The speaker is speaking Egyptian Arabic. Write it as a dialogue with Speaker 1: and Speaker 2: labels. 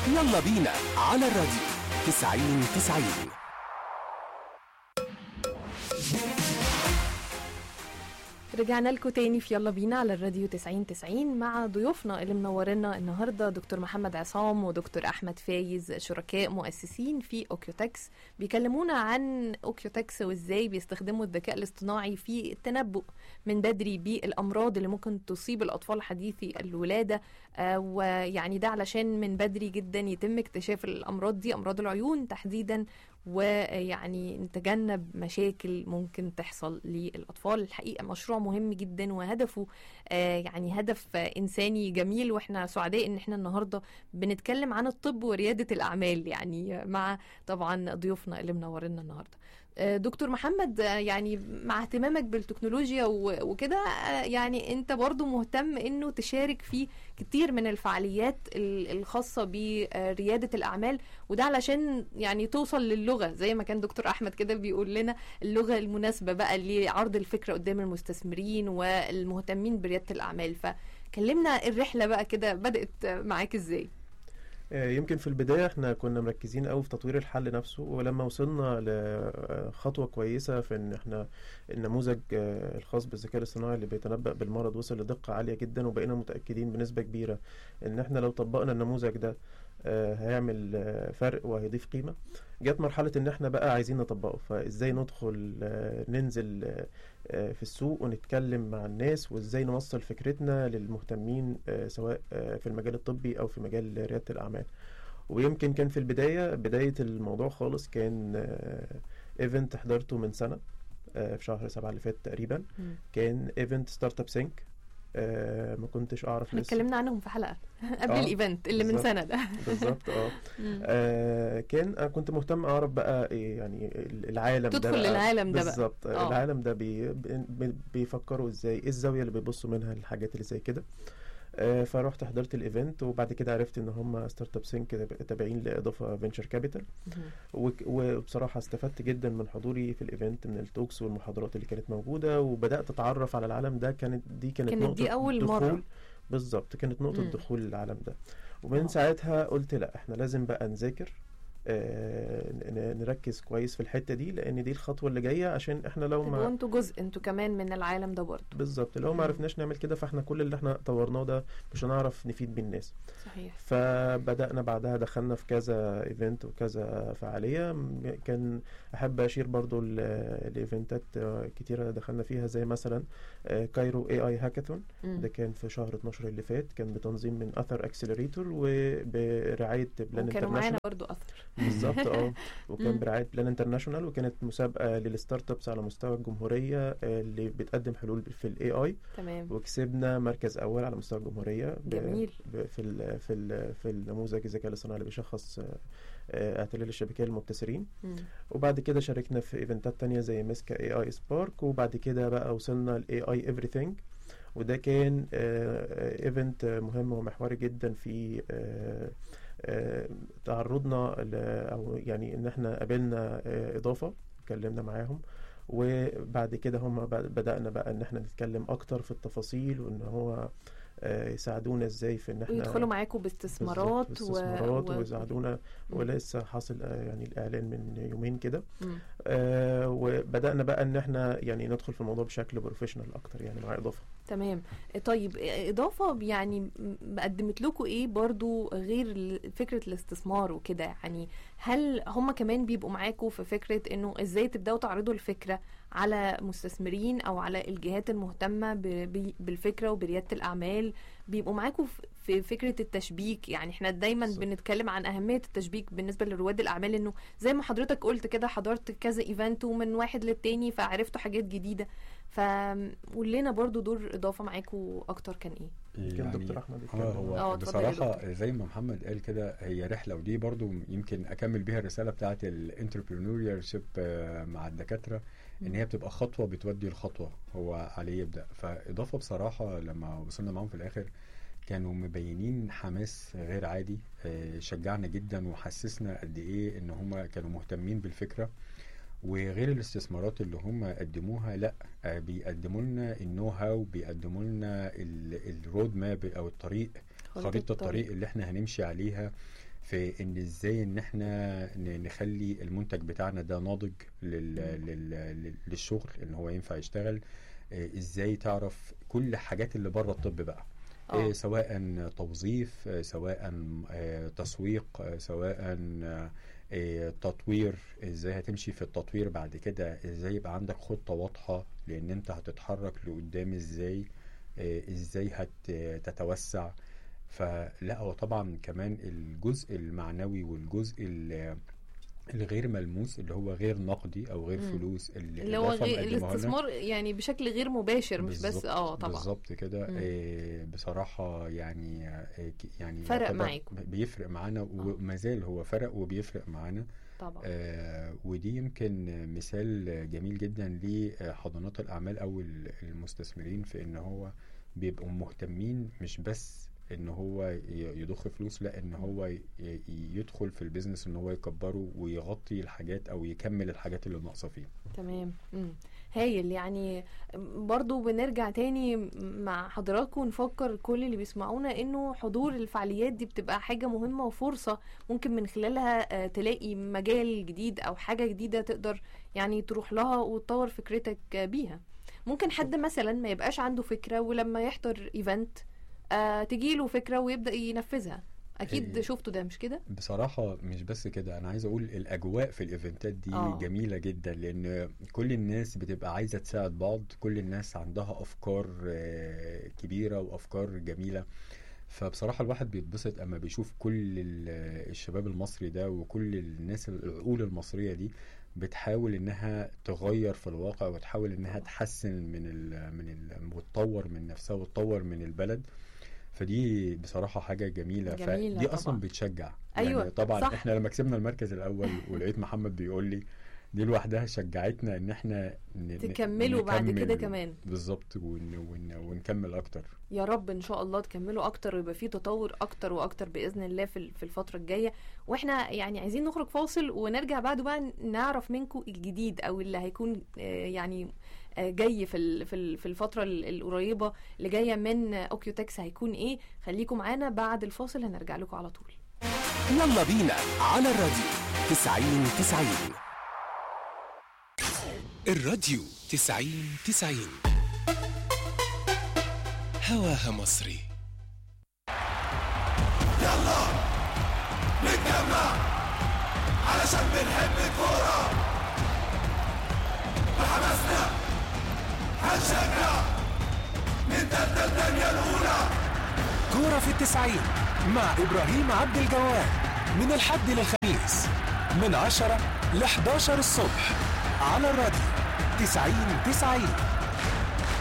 Speaker 1: يلا بينا على الراديو 90 90
Speaker 2: رجعنا لكم تاني في يلا بينا على الراديو 90 90 مع ضيوفنا اللي منورنا النهارده دكتور محمد عصام ودكتور احمد فايز شركاء مؤسسين في اوكيوتكس بيكلمونا عن اوكيوتكس وازاي بيستخدموا الذكاء الاصطناعي في التنبؤ من بدري بالامراض اللي ممكن تصيب الاطفال حديثي الولاده آه ويعني ده علشان من بدري جدا يتم اكتشاف الامراض دي امراض العيون تحديدا ويعني نتجنب مشاكل ممكن تحصل للأطفال الحقيقة مشروع مهم جدا وهدفه آه يعني هدف آه إنساني جميل وإحنا سعداء إن إحنا النهاردة بنتكلم عن الطب وريادة الأعمال يعني مع طبعا ضيوفنا اللي منورنا النهاردة آه دكتور محمد يعني مع اهتمامك بالتكنولوجيا وكده يعني انت برضو مهتم انه تشارك في كتير من الفعاليات الخاصة بريادة الأعمال وده علشان يعني توصل للغة زي ما كان دكتور أحمد كده بيقول لنا اللغة المناسبة بقى لعرض الفكرة قدام المستثمرين والمهتمين بريادة الأعمال فكلمنا الرحلة بقى كده بدأت معاك ازاي؟
Speaker 3: يمكن في البداية احنا كنا مركزين قوي في تطوير الحل نفسه ولما وصلنا لخطوة كويسة في ان احنا النموذج الخاص بالذكاء الاصطناعي اللي بيتنبأ بالمرض وصل لدقة عالية جدا وبقينا متأكدين بنسبة كبيرة ان احنا لو طبقنا النموذج ده هيعمل فرق وهيضيف قيمة جت مرحلة ان احنا بقى عايزين نطبقه فازاي ندخل ننزل في السوق ونتكلم مع الناس وازاي نوصل فكرتنا للمهتمين سواء في المجال الطبي او في مجال ريادة الاعمال ويمكن كان في البداية بداية الموضوع خالص كان ايفنت حضرته من سنة في شهر سبعة اللي فات تقريبا م. كان ايفنت ستارت اب سينك آه ما كنتش اعرف
Speaker 2: احنا اتكلمنا عنهم في حلقه قبل آه الايفنت اللي من سنه ده
Speaker 3: بالظبط اه, آه كان انا كنت مهتم اعرف بقى إيه يعني العالم
Speaker 2: تدخل
Speaker 3: ده
Speaker 2: للعالم ده
Speaker 3: بالظبط العالم ده بي بيفكروا ازاي ايه الزاويه اللي بيبصوا منها الحاجات اللي زي كده آه فرحت حضرت الايفنت وبعد كده عرفت ان هم ستارت اب سينك تابعين لاضافه فينشر كابيتال وبصراحه استفدت جدا من حضوري في الايفنت من التوكس والمحاضرات اللي كانت موجوده وبدات اتعرف على العالم ده كانت دي كانت,
Speaker 2: كانت
Speaker 3: نقطه
Speaker 2: دي اول
Speaker 3: دخول
Speaker 2: مره
Speaker 3: بالظبط كانت نقطه مم. دخول العالم ده ومن أوه. ساعتها قلت لا احنا لازم بقى نذاكر آه نركز كويس في الحته دي لان دي الخطوه اللي جايه عشان احنا لو ما
Speaker 2: انتوا جزء انتوا كمان من العالم ده برضه
Speaker 3: بالظبط لو ما عرفناش نعمل كده فاحنا كل اللي احنا طورناه ده مش هنعرف نفيد بيه الناس
Speaker 2: صحيح
Speaker 3: فبدانا بعدها دخلنا في كذا ايفنت وكذا فعاليه كان احب اشير برضو الايفنتات كتيره دخلنا فيها زي مثلا كايرو اي اي هاكاثون ده كان في شهر 12 اللي فات كان بتنظيم من اثر اكسلريتور وبرعايه بلان
Speaker 2: وكانوا معانا برضو اثر
Speaker 3: بالظبط اه وكان برعايه بلان انترناشونال وكانت مسابقه للستارت ابس على مستوى الجمهوريه اللي بتقدم حلول في الاي اي
Speaker 2: تمام
Speaker 3: وكسبنا مركز اول على مستوى الجمهوريه
Speaker 2: جميل
Speaker 3: في ال في ال في النموذج الذكاء الاصطناعي اللي بيشخص اعتلال الشبكيه للمبتسرين وبعد كده شاركنا في ايفنتات تانية زي مسكا اي اي سبارك وبعد كده بقى وصلنا لاي اي ايفريثينج وده كان ايفنت مهم ومحوري جدا في تعرضنا او يعني ان احنا قابلنا اضافه اتكلمنا معاهم وبعد كده هم بدأنا بقى ان احنا نتكلم اكتر في التفاصيل وان هو يساعدونا ازاي في ان احنا
Speaker 2: ويدخلوا معاكم باستثمارات
Speaker 3: باستثمارات و... ويساعدونا ولسه حاصل يعني الاعلان من يومين كده آه وبدانا بقى ان احنا يعني ندخل في الموضوع بشكل بروفيشنال اكتر يعني مع اضافه
Speaker 2: تمام طيب اضافه يعني قدمت لكم ايه برضو غير فكره الاستثمار وكده يعني هل هم كمان بيبقوا معاكم في فكره انه ازاي تبداوا تعرضوا الفكره على مستثمرين او على الجهات المهتمه بالفكره وبرياده الاعمال بيبقوا معاكم في فكره التشبيك يعني احنا دايما صح. بنتكلم عن اهميه التشبيك بالنسبه لرواد الاعمال انه زي ما حضرتك قلت كده حضرت كذا ايفنت ومن واحد للتاني فعرفتوا حاجات جديده فقول لنا برضو دور اضافه معاكم اكتر كان ايه
Speaker 3: يعني دكتور احمد
Speaker 4: اه هو بصراحه زي ما محمد قال كده هي رحله ودي برضو يمكن اكمل بيها الرساله بتاعت الانتربرينوريال شيب مع الدكاتره ان هي بتبقى خطوه بتودي الخطوه هو عليه يبدا فاضافه بصراحه لما وصلنا معاهم في الاخر كانوا مبينين حماس غير عادي شجعنا جدا وحسسنا قد ايه ان هم كانوا مهتمين بالفكره وغير الاستثمارات اللي هم قدموها لا بيقدموا لنا النو هاو بيقدموا لنا الرود ماب او الطريق خريطه الطريق اللي احنا هنمشي عليها في ان ازاي ان احنا ن- نخلي المنتج بتاعنا ده ناضج لل... لل... لل- للشغل ان هو ينفع يشتغل آه، ازاي تعرف كل الحاجات اللي بره الطب بقى
Speaker 2: اه
Speaker 4: آه، سواء توظيف آه، سواء آه، تسويق آه، سواء آه، آه، تطوير ازاي هتمشي في التطوير بعد كده ازاي يبقى عندك خطة واضحة لان انت هتتحرك لقدام ازاي آه، ازاي هتتوسع فلا هو طبعا كمان الجزء المعنوي والجزء ال- الغير ملموس اللي هو غير نقدي او غير
Speaker 2: مم.
Speaker 4: فلوس اللي
Speaker 2: اللي هو
Speaker 4: الإضافة
Speaker 2: غير
Speaker 4: مقدمها لنا.
Speaker 2: الاستثمار يعني بشكل غير مباشر مش بس
Speaker 4: بالظبط-
Speaker 2: اه طبعا
Speaker 4: بالظبط كده
Speaker 2: مم.
Speaker 4: آه، بصراحة يعني آه، ك- يعني
Speaker 2: فرق
Speaker 4: يعتبر
Speaker 2: معاكم.
Speaker 4: بيفرق معانا وما زال هو فرق وبيفرق معانا
Speaker 2: طبعا
Speaker 4: آه، ودي يمكن مثال جميل جدا لحضانات الأعمال أو ال- المستثمرين في إن هو بيبقوا مهتمين مش بس إن هو ي- يضخ فلوس لا إن هو ي- ي- يدخل في البيزنس إن هو يكبره ويغطي الحاجات أو يكمل الحاجات اللي ناقصة فيه
Speaker 2: تمام مم. هايل يعني برضو بنرجع تاني مع حضراتكم نفكر كل اللي بيسمعونا انه حضور الفعاليات دي بتبقى حاجة مهمة وفرصة ممكن من خلالها آه، تلاقي مجال جديد او حاجة جديدة تقدر يعني تروح لها وتطور فكرتك آه، بيها ممكن حد مثلا ما يبقاش عنده فكرة ولما يحضر ايفنت آه تجيله فكرة ويبدأ ينفذها اكيد
Speaker 4: إيه.
Speaker 2: شفتوا ده مش كده
Speaker 4: بصراحة مش بس كده أنا عايز أقول الأجواء في الإيفنتات دي
Speaker 2: آه.
Speaker 4: جميلة جدا لأن كل الناس بتبقى عايزة تساعد بعض كل الناس عندها أفكار آه، كبيرة وأفكار جميلة فبصراحة الواحد بيتبسط أما بيشوف كل ال- الشباب المصري ده وكل الناس العقول المصرية دي بتحاول إنها تغير في الواقع وتحاول إنها تحسن من ال من ال وتطور من نفسها وتطور من البلد فدي بصراحة حاجة جميلة,
Speaker 2: جميلة
Speaker 4: فدي أصلا
Speaker 2: طبعا.
Speaker 4: بتشجع
Speaker 2: أيوة،
Speaker 4: يعني طبعا
Speaker 2: صح.
Speaker 4: احنا لما كسبنا المركز الأول ولقيت محمد بيقول لي دي لوحدها شجعتنا ان احنا ن- ن-
Speaker 2: تكملوا بعد كده
Speaker 4: نكمل
Speaker 2: كمان
Speaker 4: بالظبط ون ون ونكمل اكتر
Speaker 2: يا رب ان شاء الله تكملوا اكتر ويبقى في تطور اكتر واكتر باذن الله في ال- في الفتره الجايه واحنا يعني عايزين نخرج فاصل ونرجع بعده بقى نعرف منكم الجديد او اللي هيكون آه، يعني آه، جاي في ال- في ال- في الفتره ال- القريبه اللي جايه من اوكيوتكس هيكون ايه خليكم معانا بعد الفاصل هنرجع لكم على طول
Speaker 1: يلا بينا على الراديو 90 90 الراديو 90 90 هواها مصري كورة في التسعين مع إبراهيم عبد الجواد من الحد للخميس من 10 ل 11 الصبح على الراديو 90 90